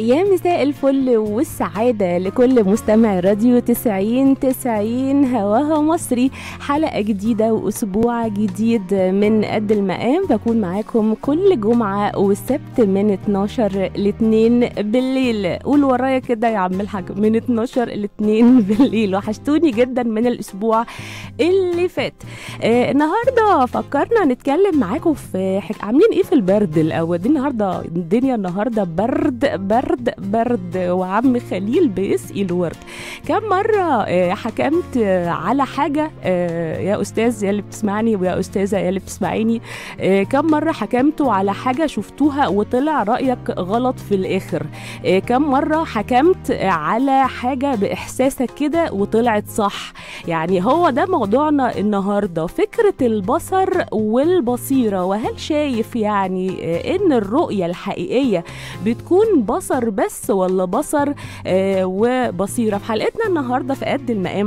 يا مساء الفل والسعادة لكل مستمع راديو 90 90 هواها مصري حلقة جديدة وأسبوع جديد من قد المقام بكون معاكم كل جمعة والسبت من 12 ل 2 بالليل قول ورايا كده يا عم الحاج من 12 ل 2 بالليل وحشتوني جدا من الأسبوع اللي فات آه النهاردة فكرنا نتكلم معاكم في حك... عاملين ايه في البرد الأول دي النهاردة الدنيا النهاردة برد برد برد وعم خليل بيسقي الورد كم مرة آه، حكمت آه، على حاجة آه، يا أستاذ يا اللي بتسمعني ويا أستاذة يا اللي بتسمعيني آه، كم مرة حكمتوا على حاجة شفتوها وطلع رأيك غلط في الآخر آه، كم مرة حكمت على حاجة بإحساسك كده وطلعت صح يعني هو ده موضوعنا النهاردة فكرة البصر والبصيرة وهل شايف يعني آه، إن الرؤية الحقيقية بتكون بصر بس ولا بصر آه وبصيره في حلقتنا النهارده في قد المقام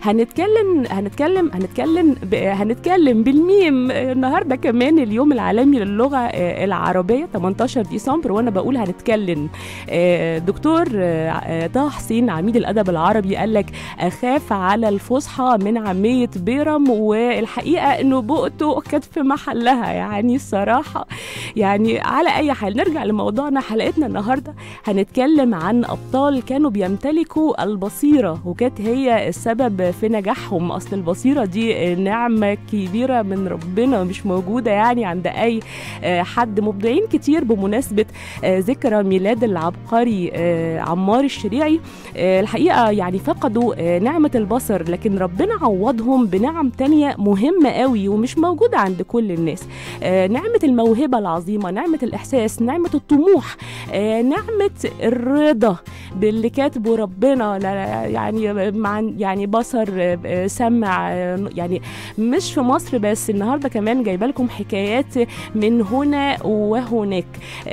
هنتكلم هنتكلم هنتكلم ب- هنتكلم بالميم آه، النهارده كمان اليوم العالمي للغه آه العربيه 18 ديسمبر وانا بقول هنتكلم آه دكتور آه آه، طه حسين عميد الادب العربي قال لك اخاف على الفصحى من عاميه بيرم والحقيقه انه بؤته كانت في محلها يعني الصراحه يعني على اي حال نرجع لموضوعنا حلقتنا النهارده هنتكلم عن ابطال كانوا بيمتلكوا البصيره وكانت هي السبب في نجاحهم اصل البصيره دي نعمه كبيره من ربنا مش موجوده يعني عند اي آه، حد مبدعين كتير بمناسبه آه، ذكرى ميلاد العبقري آه، عمار الشريعي آه، الحقيقه يعني فقدوا آه، نعمه البصر لكن ربنا عوضهم بنعم تانية مهمه قوي ومش موجوده عند كل الناس آه، نعمه الموهبه العظيمه نعمه الاحساس نعمه الطموح آه، نعمه الرضا باللي كاتبه ربنا لا- يعني مع يعني بصر آه، آه، سمع آه، يعني مش في مصر بس النهارده كمان جايبه لكم حكايات من هنا وهناك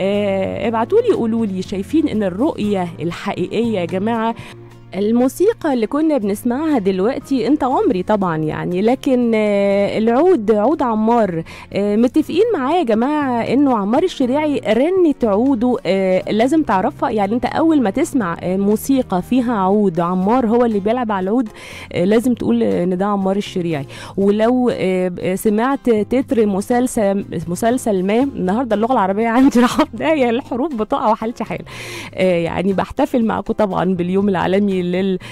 آه، ابعتوا لي قولوا لي شايفين ان الرؤيه الحقيقيه يا جماعه الموسيقى اللي كنا بنسمعها دلوقتي انت عمري طبعا يعني لكن آه، العود عود عمار آه، متفقين معايا يا جماعه انه عمار الشريعي رنة عوده آه، لازم تعرفها يعني انت اول ما تسمع آه، موسيقى فيها عود عمار هو اللي بيلعب على العود آه، لازم تقول ان ده عمار الشريعي ولو آه، آه، سمعت تتر مسلسل مسلسل ما النهارده اللغه العربيه عندي راحه بدايه الحروف بتقع وحالتي حال آه، يعني بحتفل معاكم طبعا باليوم العالمي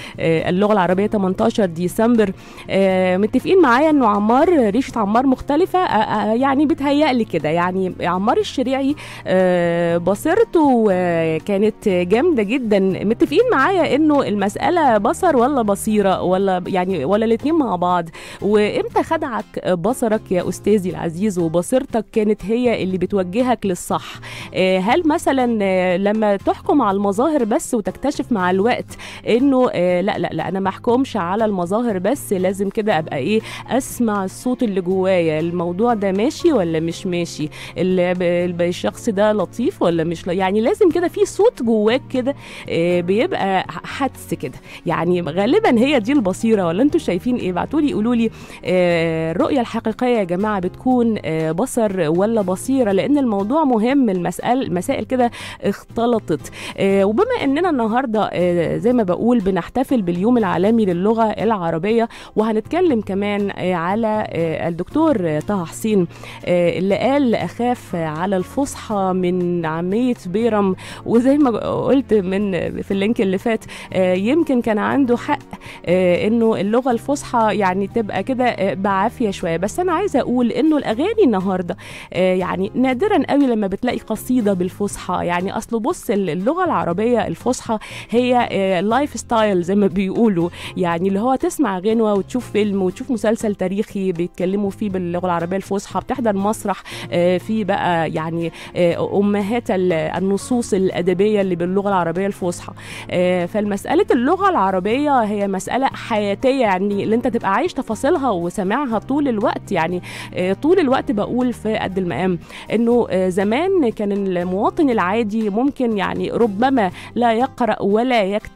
للغه العربيه 18 ديسمبر آه، متفقين معايا انه عمار ريشه عمار مختلفه آه، آه، يعني بتهيألي كده يعني عمار الشريعي آه، بصيرته آه، كانت جامده جدا متفقين معايا انه المساله بصر ولا بصيره ولا يعني ولا الاثنين مع بعض وامتى خدعك بصرك يا استاذي العزيز وبصيرتك كانت هي اللي بتوجهك للصح آه، هل مثلا آه، لما تحكم على المظاهر بس وتكتشف مع الوقت انه آه، لا لا لا انا ما احكمش على المظاهر بس لازم كده ابقى ايه اسمع الصوت اللي جوايا الموضوع ده ماشي ولا مش ماشي ال- ب- الشخص ده لطيف ولا مش ل- يعني لازم كده في صوت جواك كده آه، بيبقى حدس كده يعني غالبا هي دي البصيره ولا انتوا شايفين ايه ابعتوا لي قولوا لي آه، الرؤيه الحقيقيه يا جماعه بتكون آه، بصر ولا بصيره لان الموضوع مهم المسائل المسائل كده اختلطت آه، وبما اننا النهارده آه، زي ما بقول بنحتفل باليوم العالمي للغه العربيه وهنتكلم كمان آه، على آه، الدكتور آه، طه حسين آه، اللي قال اخاف على الفصحى من عاميه بيرم وزي ما قلت من في اللينك اللي فات آه، يمكن كان عنده حق آه، انه اللغه الفصحى يعني تبقى كده آه، بعافيه شويه بس انا عايزه اقول انه الاغاني النهارده آه، يعني نادرا قوي لما بتلاقي قصيده بالفصحى يعني اصله بص اللغه العربيه الفصحى هي لايف ستايل زي ما بيقولوا يعني اللي هو تسمع غنوه وتشوف فيلم وتشوف مسلسل تاريخي بيتكلموا فيه باللغه العربيه الفصحى بتحضر مسرح آه، فيه بقى يعني آه، امهات ال- النصوص الادبيه اللي باللغه العربيه الفصحى آه، فالمساله اللغه العربيه هي مساله حياتيه يعني اللي انت تبقى عايش تفاصيلها وسامعها طول الوقت يعني آه، طول الوقت بقول في قد المقام انه آه، زمان كان المواطن العادي ممكن يعني ربما لا يقرا ولا يكتب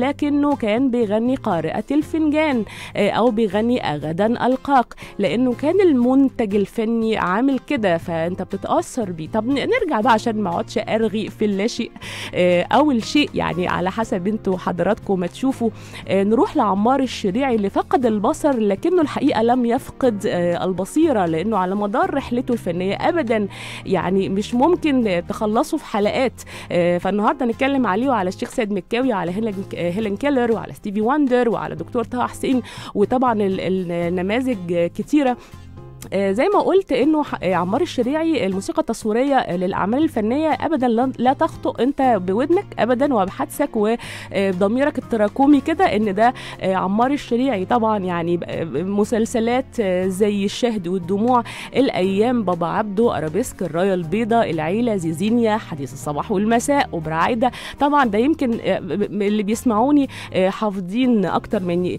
لكنه كان بيغني قارئة الفنجان آه، او بيغني غدا القاك لانه كان المنتج الفني عامل كده فانت بتتاثر بيه طب ن- نرجع بقى عشان ما اقعدش ارغي في اللاشيء آه، اول شيء يعني على حسب انتوا حضراتكم ما تشوفوا آه، نروح لعمار الشريعي اللي فقد البصر لكنه الحقيقه لم يفقد آه، البصيره لانه على مدار رحلته الفنيه ابدا يعني مش ممكن آه، تخلصوا في حلقات آه، فالنهارده نتكلم عليه وعلى الشيخ سيد مكاوي وعلى هيلين آه، هيلين كيلر وعلى ستيفي واندر وعلى دكتور طه حسين وطبعا ال- النماذج آه، كتيره آه، زي ما قلت انه ح- آه، عمار الشريعي الموسيقى التصويريه آه، للاعمال الفنيه ابدا لا- لا تخطئ انت بودنك ابدا وبحدسك وبضميرك التراكمي كده ان ده آه، عمار الشريعي طبعا يعني ب- آه، مسلسلات آه، زي الشهد والدموع الايام بابا عبده ارابيسك الرايه البيضاء العيله زيزينيا حديث الصباح والمساء اوبرا عايده طبعا ده يمكن آه، ب- ب- اللي بيسمعوني آه، حافظين اكتر مني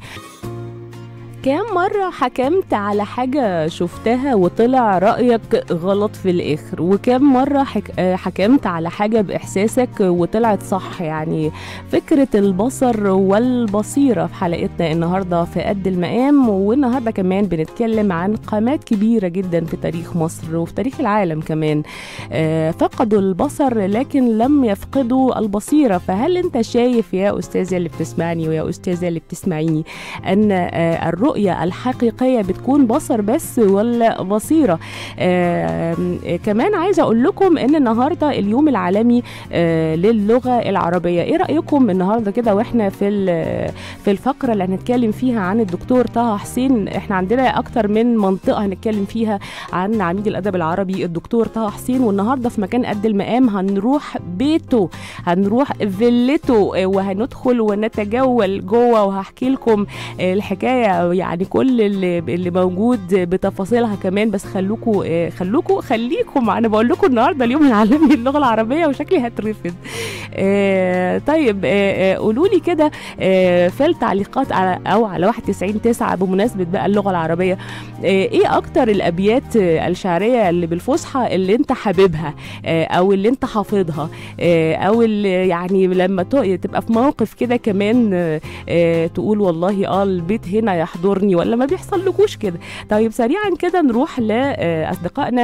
كام مرة حكمت على حاجة شفتها وطلع رأيك غلط في الآخر وكام مرة حك... آه، حكمت على حاجة بإحساسك وطلعت صح يعني فكرة البصر والبصيرة في حلقتنا النهاردة في قد المقام والنهاردة كمان بنتكلم عن قامات كبيرة جدا في تاريخ مصر وفي تاريخ العالم كمان آه، فقدوا البصر لكن لم يفقدوا البصيرة فهل انت شايف يا أستاذة اللي بتسمعني ويا أستاذة اللي بتسمعيني ان آه، الرؤية الحقيقية بتكون بصر بس ولا بصيرة آه، آه، كمان عايزة أقول لكم إن النهاردة اليوم العالمي آه، للغة العربية إيه رأيكم النهاردة كده وإحنا في ال- في الفقرة اللي هنتكلم فيها عن الدكتور طه حسين إحنا عندنا أكتر من منطقة هنتكلم فيها عن عميد الأدب العربي الدكتور طه حسين والنهاردة في مكان قد المقام هنروح بيته هنروح فيلته آه، وهندخل ونتجول جوه وهحكي لكم آه، الحكايه يعني كل اللي, اللي موجود بتفاصيلها كمان بس خلوكوا آه، خلوكوا خليكم انا بقول لكم النهارده اليوم العالمي للغه العربيه وشكلي هترفض آه، طيب آه، آه، قولوا لي كده آه، في التعليقات على او على 91 9 بمناسبه بقى اللغه العربيه آه، ايه اكتر الابيات آه، الشعريه اللي بالفصحى اللي انت حاببها آه، او اللي انت حافظها آه، او اللي يعني لما ت- تبقى في موقف كده كمان آه، آه، تقول والله اه البيت هنا يحضرني ولا ما بيحصل لكوش كده طيب سريعا كده نروح لاصدقائنا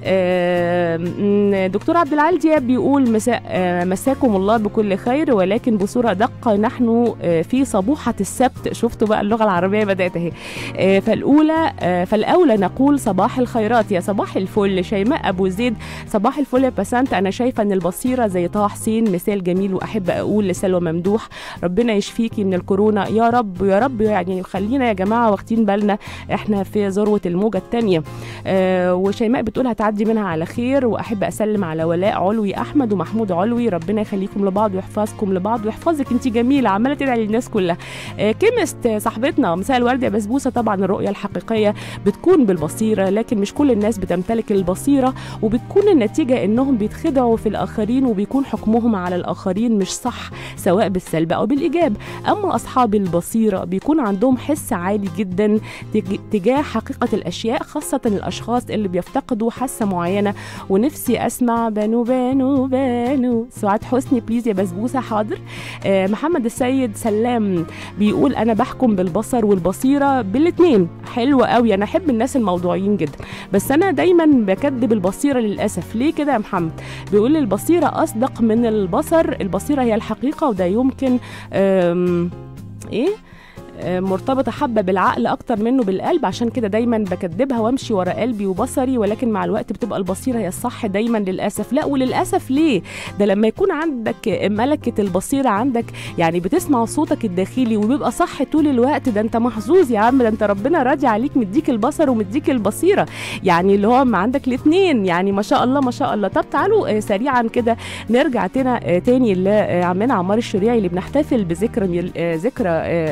دكتور عبد العال دياب بيقول مساء آه، مساكم الله بكل خير ولكن بصوره دقه نحن آه، في صبوحه السبت شفتوا بقى اللغه العربيه بدات اهي آه، فالاولى آه، فالاولى نقول صباح الخيرات يا صباح الفل شيماء ابو زيد صباح الفل يا بسنت انا شايفه ان البصيره زي طه حسين مثال جميل واحب اقول لسلوى ممدوح ربنا يشفيكي من الكورونا يا رب يا رب يعني خلينا يا جماعه واخدين بالنا احنا في ذروه الموجه الثانيه آه وشيماء بتقول هتعدي منها على خير واحب اسلم على ولاء علوي احمد ومحمود علوي ربنا يخليكم لبعض ويحفظكم لبعض ويحفظك انت جميله عماله تدعي للناس كلها آه كيمست آه، صاحبتنا مساء الورد يا بسبوسه طبعا الرؤيه الحقيقيه بتكون بالبصيره لكن مش كل الناس بتمتلك البصيره وبتكون النتيجه انهم بيتخدعوا في الاخرين وبيكون حكمهم على الاخرين مش صح سواء بالسلب او بالايجاب اما اصحاب البصيره بيكون عندهم حس عالي جدا تج- تجاه حقيقه الاشياء خاصه الاشخاص اللي بيفتقدوا حاسه معينه ونفسي اسمع بانو بانو بانو سعاد حسني بليز يا بسبوسه حاضر آه محمد السيد سلام بيقول انا بحكم بالبصر والبصيره بالاثنين حلوه قوي انا احب الناس الموضوعيين جدا بس انا دايما بكذب البصيره للاسف ليه كده يا محمد بيقول لي البصيره اصدق من البصر البصيره هي الحقيقه وده يمكن آم، ايه آه، مرتبطة حبة بالعقل أكتر منه بالقلب عشان كده دايما بكدبها وامشي ورا قلبي وبصري ولكن مع الوقت بتبقى البصيرة هي الصح دايما للأسف لا وللأسف ليه ده لما يكون عندك ملكة البصيرة عندك يعني بتسمع صوتك الداخلي وبيبقى صح طول الوقت ده انت محظوظ يا عم ده انت ربنا راضي عليك مديك البصر ومديك البصيرة يعني اللي هو ما عندك الاثنين يعني ما شاء الله ما شاء الله طب تعالوا آه، سريعا كده نرجع تنا آه، تاني لعمنا عمار الشريعي اللي بنحتفل بذكرى ميل- آه، ذكرى آه، رحيله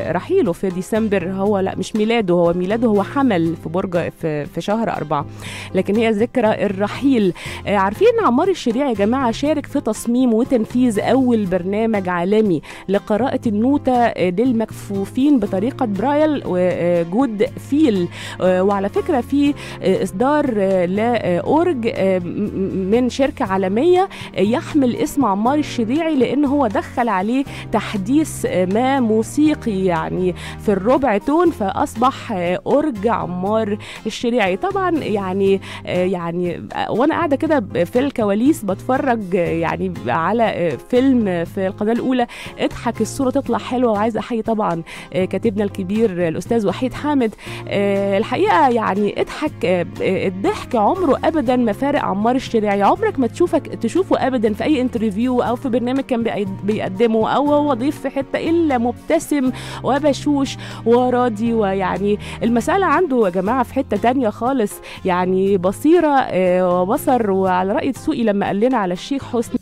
له في ديسمبر هو لا مش ميلاده هو ميلاده هو حمل في برج في, في شهر أربعة لكن هي ذكرى الرحيل آه، عارفين ان عمار الشريع يا جماعه شارك في تصميم وتنفيذ اول برنامج عالمي لقراءه النوتة آه، للمكفوفين بطريقه برايل وجود فيل آه، وعلى فكره في آه، اصدار آه، لاورج آه، م- م- من شركه عالميه آه، يحمل اسم عمار الشريعي لان هو دخل عليه تحديث آه، ما موسيقي يعني في الربع تون فاصبح آه، اورج عمار الشريعي طبعا يعني آه، يعني آه، وانا قاعده كده ب- في الكواليس بتفرج آه، يعني على آه، فيلم آه، في القناه الاولى اضحك الصوره تطلع حلوه وعايزه احيي طبعا آه، كاتبنا الكبير آه، الاستاذ وحيد حامد آه، الحقيقه يعني اضحك آه، آه، الضحك عمره ابدا ما فارق عمار الشريعي عمرك ما تشوفك تشوفه ابدا في اي انترفيو او في برنامج كان بيقد- بيقدمه او هو ضيف في حته الا مبتسم وبشوش وراضي ويعني المساله عنده يا جماعه في حته تانية خالص يعني بصيره آه، وبصر وعلى راي دسوقي لما قال لنا على الشيخ حسني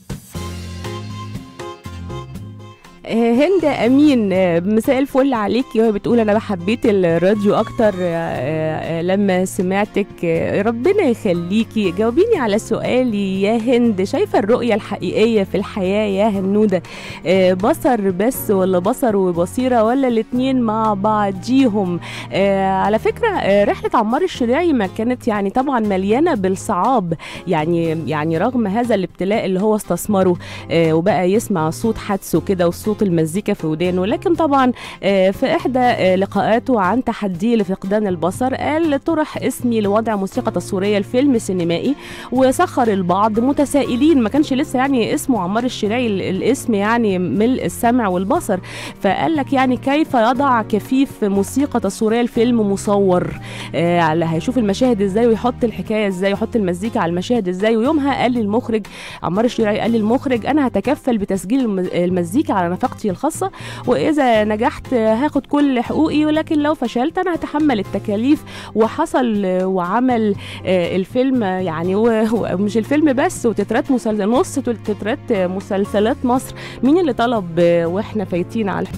آه، هند امين آه، مساء الفل عليكي وهي بتقول انا حبيت الراديو اكتر آه، آه، لما سمعتك آه، ربنا يخليكي جاوبيني على سؤالي يا هند شايفه الرؤيه الحقيقيه في الحياه يا هنوده آه، بصر بس ولا بصر وبصيره ولا الاتنين مع بعضيهم آه، على فكره آه، رحله عمار الشريعي ما كانت يعني طبعا مليانه بالصعاب يعني يعني رغم هذا الابتلاء اللي هو استثمره آه، وبقى يسمع صوت حدسه كده وصوت المزيكا في ودانه لكن طبعا آه، في احدى آه، لقاءاته عن تحديه لفقدان البصر قال طرح اسمي لوضع موسيقى تصويريه لفيلم سينمائي وسخر البعض متسائلين ما كانش لسه يعني اسمه عمار الشريعي ال- الاسم يعني ملء السمع والبصر فقال لك يعني كيف يضع كفيف موسيقى تصويريه لفيلم مصور آه، على هيشوف المشاهد ازاي ويحط الحكايه ازاي ويحط المزيكا على المشاهد ازاي ويومها قال للمخرج عمار الشريعي قال للمخرج انا هتكفل بتسجيل الم- المزيكا على نفقتي الخاصه واذا نجحت آه، هاخد كل حقوقي ولكن لو فشلت انا هتحمل التكاليف وحصل آه، وعمل آه، الفيلم آه، يعني و- ومش الفيلم بس وتترات مسلسل نص تترات آه، مسلسلات مصر مين اللي طلب آه، واحنا فايتين على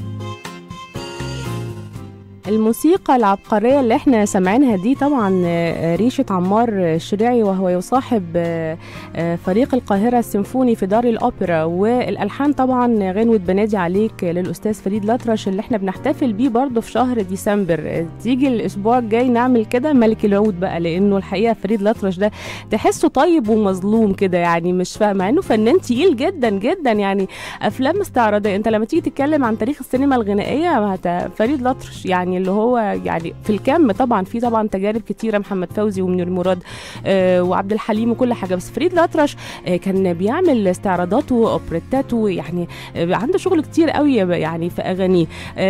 الموسيقى العبقرية اللي احنا سامعينها دي طبعا آه، ريشة عمار الشريعي وهو يصاحب آه، آه، فريق القاهرة السيمفوني في دار الأوبرا والألحان طبعا غنوة بنادي عليك للأستاذ فريد الأطرش اللي احنا بنحتفل بيه برضه في شهر ديسمبر آه، تيجي الأسبوع الجاي نعمل كده ملك العود بقى لأنه الحقيقة فريد الأطرش ده تحسه طيب ومظلوم كده يعني مش فاهم مع إنه فنان تقيل جدا جدا يعني أفلام استعراضية أنت لما تيجي تتكلم عن تاريخ السينما الغنائية هت- فريد الأطرش يعني اللي هو يعني في الكم طبعا في طبعا تجارب كتيره محمد فوزي ومنير مراد آه وعبد الحليم وكل حاجه بس فريد الأطرش آه كان بيعمل استعراضات واوبريتات ويعني آه عنده شغل كتير قوي يعني في اغانيه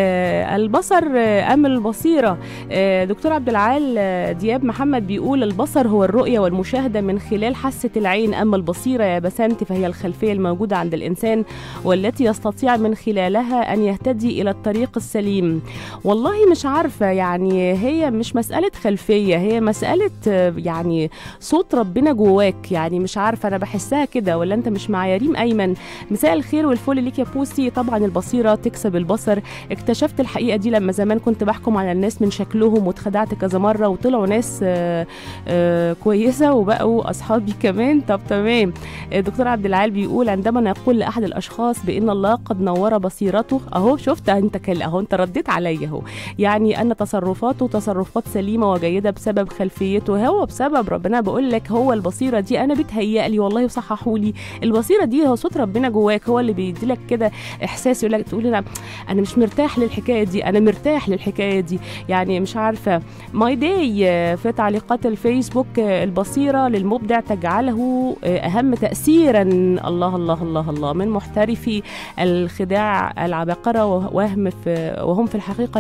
آه البصر آه ام البصيره آه دكتور عبد العال آه دياب محمد بيقول البصر هو الرؤيه والمشاهده من خلال حاسه العين اما البصيره يا بسنت فهي الخلفيه الموجوده عند الانسان والتي يستطيع من خلالها ان يهتدي الى الطريق السليم والله مش عارفة يعني هي مش مسألة خلفية هي مسألة آه، يعني صوت ربنا جواك يعني مش عارفة أنا بحسها كده ولا أنت مش مع يريم أيمن مساء الخير والفل ليك يا بوسي طبعا البصيرة تكسب البصر اكتشفت الحقيقة دي لما زمان كنت بحكم على الناس من شكلهم واتخدعت كذا مرة وطلعوا ناس آه، آه، كويسة وبقوا أصحابي كمان طب تمام الدكتور عبد العال بيقول عندما نقول لأحد الأشخاص بأن الله قد نور بصيرته أهو شفت أنت كل أهو أنت رديت عليا أهو يعني أن تصرفاته تصرفات سليمة وجيدة بسبب خلفيته هو بسبب ربنا بقول لك هو البصيرة دي أنا بتهيألي والله وصححوا لي البصيرة دي هو صوت ربنا جواك هو اللي بيدي لك كده إحساس يقول لك تقول أنا أنا مش مرتاح للحكاية دي أنا مرتاح للحكاية دي يعني مش عارفة ماي داي في تعليقات الفيسبوك آه، البصيرة للمبدع تجعله آه، أهم تأثيرا الله الله الله الله من محترفي الخداع العباقرة وهم في وهم في الحقيقة لا شيء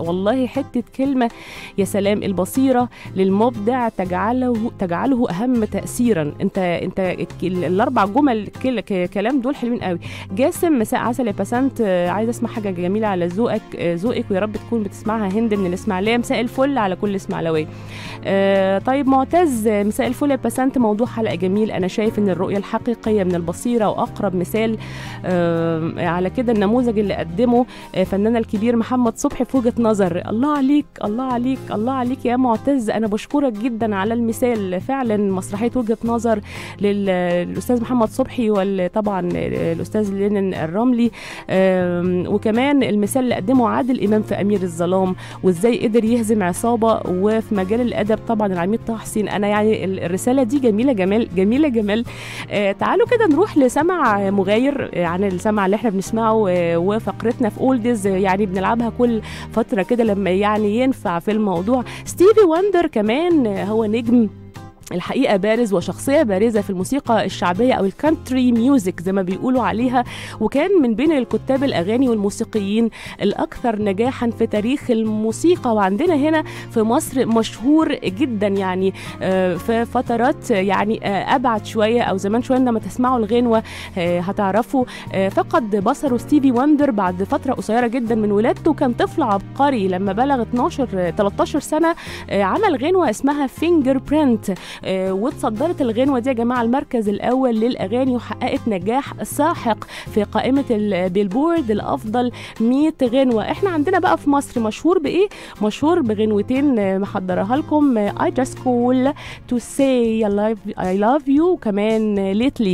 والله حته كلمه يا سلام البصيره للمبدع تجعله تجعله اهم تاثيرا انت انت الك- الاربع جمل كل- ك- كلام دول حلوين قوي جاسم مساء عسل يا بسنت آه، عايزه اسمع حاجه جميله على ذوقك آه، ذوقك ويا رب تكون بتسمعها هند من الاسماعيليه مساء الفل على كل اسماعيلاويه آه، طيب معتز آه، مساء الفل يا بسنت موضوع حلقه جميل انا شايف ان الرؤيه الحقيقيه من البصيره واقرب مثال آه، على كده النموذج اللي قدمه آه، فنان الكبير محمد صبحي في وجهه نظر الله عليك الله عليك الله عليك يا معتز انا بشكرك جدا على المثال فعلا مسرحيه وجهه نظر لل- للاستاذ محمد صبحي وطبعا الاستاذ لينين الرملي آم، وكمان المثال اللي قدمه عادل امام في امير الظلام وازاي قدر يهزم عصابه وفي مجال الادب طبعا العميد طه حسين انا يعني ال- الرساله دي جميله جمال جميله جمال آه تعالوا كده نروح لسمع مغاير آه، عن السمع اللي احنا بنسمعه آه، وفقرتنا في اولدز آه، يعني بنلعبها كل فتره كده لما يعني ينفع في الموضوع ستيفي وندر كمان آه، هو نجم الحقيقه بارز وشخصيه بارزه في الموسيقى الشعبيه او الكانتري ميوزك زي ما بيقولوا عليها وكان من بين الكتاب الاغاني والموسيقيين الاكثر نجاحا في تاريخ الموسيقى وعندنا هنا في مصر مشهور جدا يعني آه، في فترات يعني آه، ابعد شويه او زمان شويه لما تسمعوا الغنوه آه، هتعرفوا آه، فقد بصره ستيفي وندر بعد فتره قصيره جدا من ولادته كان طفل عبقري لما بلغ 12 آه، 13 سنه آه، عمل غنوه اسمها فينجر برينت آه، واتصدرت الغنوه دي يا جماعه المركز الاول للاغاني وحققت نجاح ساحق في قائمه البيلبورد الافضل 100 غنوه احنا عندنا بقى في مصر مشهور بايه مشهور بغنوتين آه، محضرها لكم آه، I just call to say I love, I love you وكمان آه، lately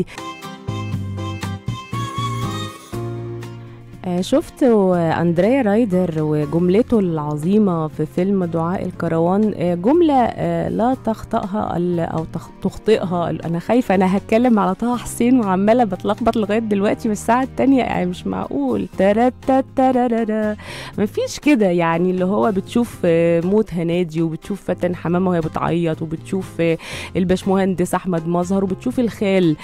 آه، شفت آه، أندريا رايدر وجملته العظيمة في فيلم دعاء الكروان آه، جملة آه، لا تخطئها ال- أو تخ- تخطئها ال- أنا خايفة أنا هتكلم على طه حسين وعمالة بتلخبط لغاية دلوقتي من الساعة التانية يعني مش معقول ترتترررر. مفيش كده يعني اللي هو بتشوف آه، موت هنادي وبتشوف فاتن حمامة وهي بتعيط وبتشوف آه، الباشمهندس أحمد مظهر وبتشوف الخال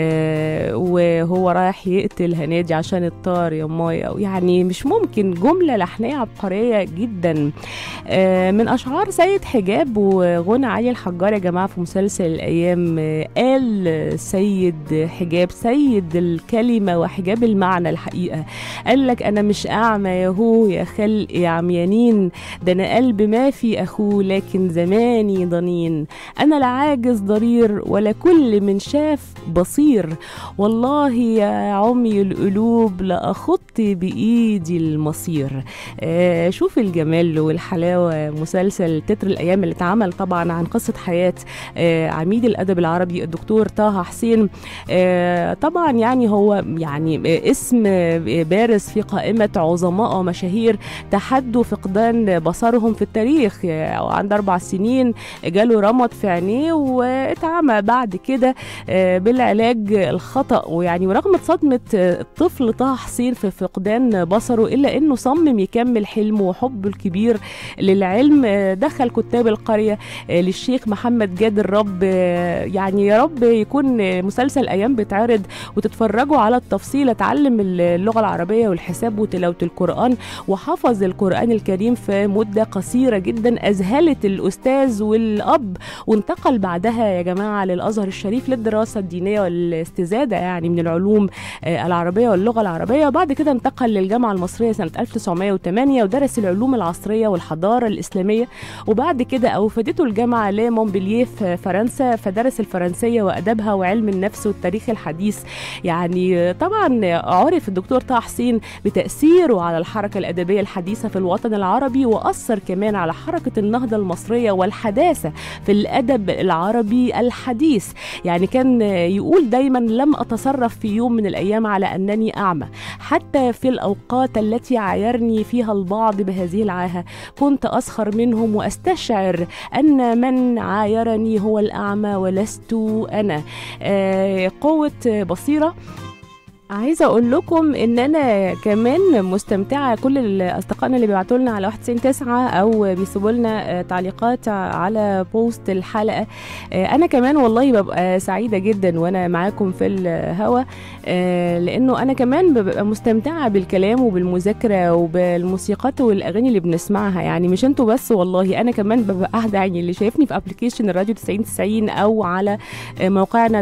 آه، وهو رايح يقتل هنادي عشان الطار يا مايا يعني مش ممكن جملة لحنية عبقرية جدا آه، من أشعار سيد حجاب وغنى علي الحجار يا جماعة في مسلسل الأيام آه، قال سيد حجاب سيد الكلمة وحجاب المعنى الحقيقة قال لك أنا مش أعمى يا هو يا خلق عميانين ده أنا قلب ما في أخوه لكن زماني ضنين أنا لا عاجز ضرير ولا كل من شاف بصير والله يا عمي القلوب لأخط بإيدي المصير آه شوف الجمال والحلاوة مسلسل تتر الأيام اللي اتعمل طبعا عن قصة حياة آه عميد الأدب العربي الدكتور طه حسين آه طبعا يعني هو يعني آه، اسم آه، بارز في قائمة عظماء ومشاهير تحدوا فقدان بصرهم في التاريخ آه، وعند أربع سنين جاله رمد في عينيه واتعمى بعد كده آه، بالعلاج الخطأ ويعني ورغم صدمة آه، الطفل طه حسين في فقدان بصره إلا أنه صمم يكمل حلمه وحبه الكبير للعلم آه، دخل كتاب القرية آه، للشيخ محمد جاد الرب آه، يعني يا رب يكون آه، مسلسل أيام بيتعرض وتتفرجوا على التفصيل اتعلم اللغة العربية والحساب وتلاوة القرآن وحفظ القرآن الكريم في مدة قصيرة جدا أذهلت الأستاذ والأب وانتقل بعدها يا جماعة للأزهر الشريف للدراسة الدينية والاستزادة يعني من العلوم آه، العربية واللغة العربية وبعد كده انتقل للجامعة المصرية سنة 1908 ودرس العلوم العصرية والحضارة الإسلامية وبعد كده أوفدته الجامعة لمونبلييه في فرنسا فدرس الفرنسية وأدبها وعلم النفس والتاريخ الحديث يعني طبعا عرف الدكتور طه حسين بتأثيره على الحركة الأدبية الحديثة في الوطن العربي وأثر كمان على حركة النهضة المصرية والحداثة في الأدب العربي الحديث يعني كان يقول دايما لم أتصرف في يوم من الأيام على أنني أعمى حتى في الأوقات التي عايرني فيها البعض بهذه العاهة كنت أسخر منهم وأستشعر أن من عايرني هو الأعمى ولست أنا آه، قوة بصيرة عايزه اقول لكم ان انا كمان مستمتعه كل اصدقائنا اللي بيبعتوا لنا على 199 او بيسيبوا لنا تعليقات على بوست الحلقه انا كمان والله ببقى سعيده جدا وانا معاكم في الهوا لانه انا كمان ببقى مستمتعه بالكلام وبالمذاكره وبالموسيقات والاغاني اللي بنسمعها يعني مش انتوا بس والله انا كمان ببقى قاعده يعني اللي شايفني في ابلكيشن الراديو 90 90 او على موقعنا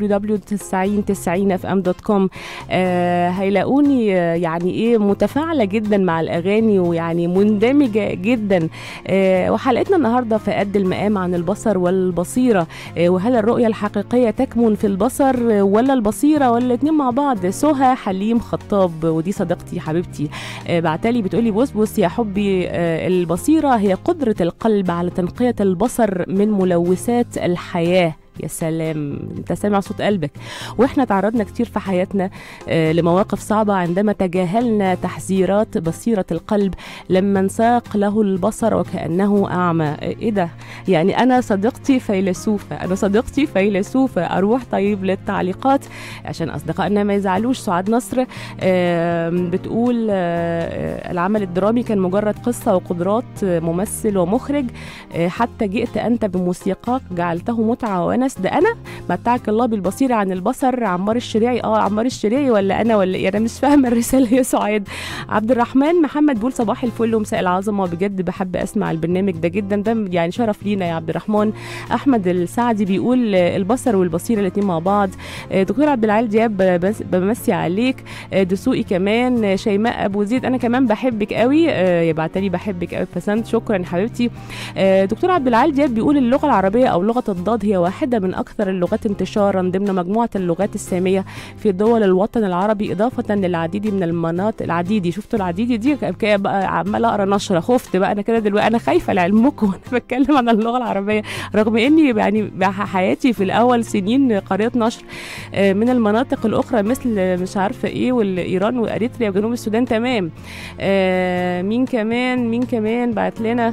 www.9090fm.com آه هيلاقوني آه يعني ايه متفاعله جدا مع الاغاني ويعني مندمجه جدا آه وحلقتنا النهارده في قد المقام عن البصر والبصيره آه وهل الرؤيه الحقيقيه تكمن في البصر ولا البصيره ولا الاثنين مع بعض سهى حليم خطاب ودي صديقتي حبيبتي آه بعتلي بتقولي بص بص يا حبي آه البصيره هي قدره القلب على تنقيه البصر من ملوثات الحياه يا سلام انت سامع صوت قلبك واحنا تعرضنا كتير في حياتنا آه لمواقف صعبه عندما تجاهلنا تحذيرات بصيره القلب لما انساق له البصر وكانه اعمى ايه ده يعني انا صديقتي فيلسوفه انا صديقتي فيلسوفه اروح طيب للتعليقات عشان اصدقائنا ما يزعلوش سعاد نصر آه بتقول آه العمل الدرامي كان مجرد قصه وقدرات ممثل ومخرج حتى جئت انت بموسيقاك جعلته متعه وانا ناس ده انا متعك الله بالبصيره عن البصر عمار الشريعي اه عمار الشريعي ولا انا ولا ايه انا مش فاهمه الرساله يا سعاد عبد الرحمن محمد بيقول صباح الفل ومساء العظمه بجد بحب اسمع البرنامج ده جدا ده يعني شرف لينا يا عبد الرحمن احمد السعدي بيقول البصر والبصيره الاثنين مع بعض دكتور عبد العال دياب بمسي عليك دسوقي كمان شيماء ابو زيد انا كمان بحبك قوي يبعت لي بحبك قوي بسنت شكرا حبيبتي دكتور عبد العال دياب بيقول اللغه العربيه او لغه الضاد هي واحده من أكثر اللغات انتشارا ضمن مجموعة اللغات السامية في دول الوطن العربي إضافة للعديد من المناطق العديدي شفتوا العديدي دي بقى عمالة أقرأ نشرة خفت بقى أنا كده دلوقتي أنا خايفة لعلمكم وأنا بتكلم عن اللغة العربية رغم إني يعني حياتي في الأول سنين قريت نشر من المناطق الأخرى مثل مش عارفة إيه والإيران وأريتريا وجنوب السودان تمام مين كمان مين كمان بعت لنا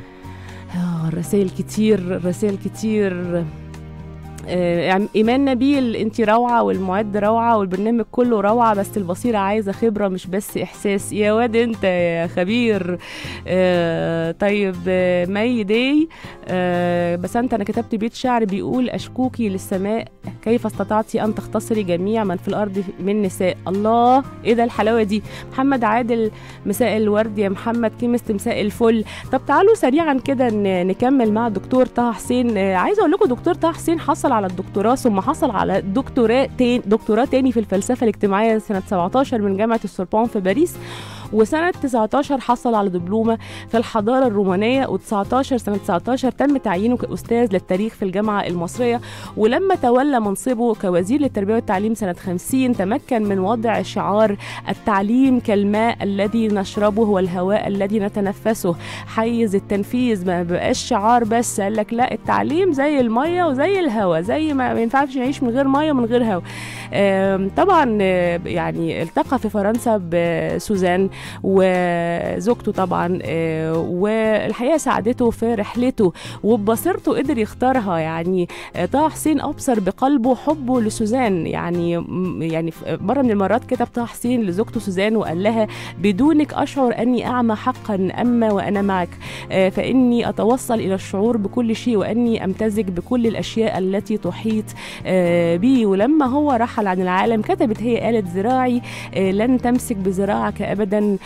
رسائل كتير رسائل كتير آه ايمان نبيل انت روعه والمعد روعه والبرنامج كله روعه بس البصيره عايزه خبره مش بس احساس يا واد انت يا خبير آه طيب آه مي داي آه بس انت انا كتبت بيت شعر بيقول اشكوكي للسماء كيف استطعتي ان تختصري جميع من في الارض من نساء الله ايه ده الحلاوه دي محمد عادل مساء الورد يا محمد كيمست مساء الفل طب تعالوا سريعا كده نكمل مع الدكتور طه حسين آه عايزه اقول لكم دكتور طه حسين حصل على الدكتوراه ثم حصل على دكتوراه تاني دكتوراه تاني في الفلسفه الاجتماعيه سنه 17 من جامعه السوربون في باريس وسنة 19 حصل على دبلومة في الحضارة الرومانية و19 سنة 19 تم تعيينه كأستاذ للتاريخ في الجامعة المصرية ولما تولى منصبه كوزير للتربية والتعليم سنة 50 تمكن من وضع شعار التعليم كالماء الذي نشربه والهواء الذي نتنفسه حيز التنفيذ ما بقاش شعار بس قال لك لا التعليم زي المية وزي الهواء زي ما ينفعش نعيش من غير مية ومن غير هواء طبعا يعني التقى في فرنسا بسوزان وزوجته طبعا والحقيقه ساعدته في رحلته وببصيرته قدر يختارها يعني طه حسين ابصر بقلبه حبه لسوزان يعني يعني مره من المرات كتب طه حسين لزوجته سوزان وقال لها بدونك اشعر اني اعمى حقا اما وانا معك فاني اتوصل الى الشعور بكل شيء واني امتزج بكل الاشياء التي تحيط بي ولما هو رحل عن العالم كتبت هي قالت ذراعي لن تمسك بذراعك ابدا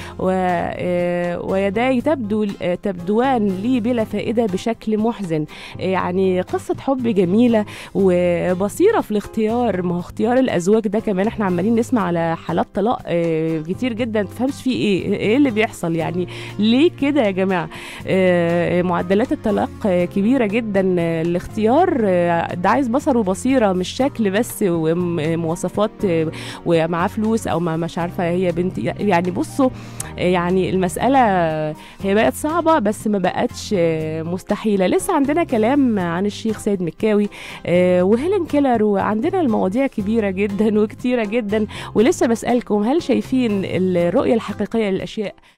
ويداي تبدو تبدوان لي بلا فائده بشكل محزن يعني قصه حب جميله وبصيره في الاختيار ما هو اختيار الازواج ده كمان احنا عمالين نسمع على حالات طلاق كتير جدا تفهمش فيه ايه ايه اللي بيحصل يعني ليه كده يا جماعه معدلات الطلاق كبيره جدا الاختيار ده عايز بصر وبصيره مش شكل بس ومواصفات ومعاه فلوس او ما مش عارفه هي بنت يعني بصوا يعني المسألة هي بقت صعبة بس ما بقتش مستحيلة لسه عندنا كلام عن الشيخ سيد مكاوي وهيلين كيلر وعندنا المواضيع كبيرة جدا وكتيرة جدا ولسه بسألكم هل شايفين الرؤية الحقيقية للأشياء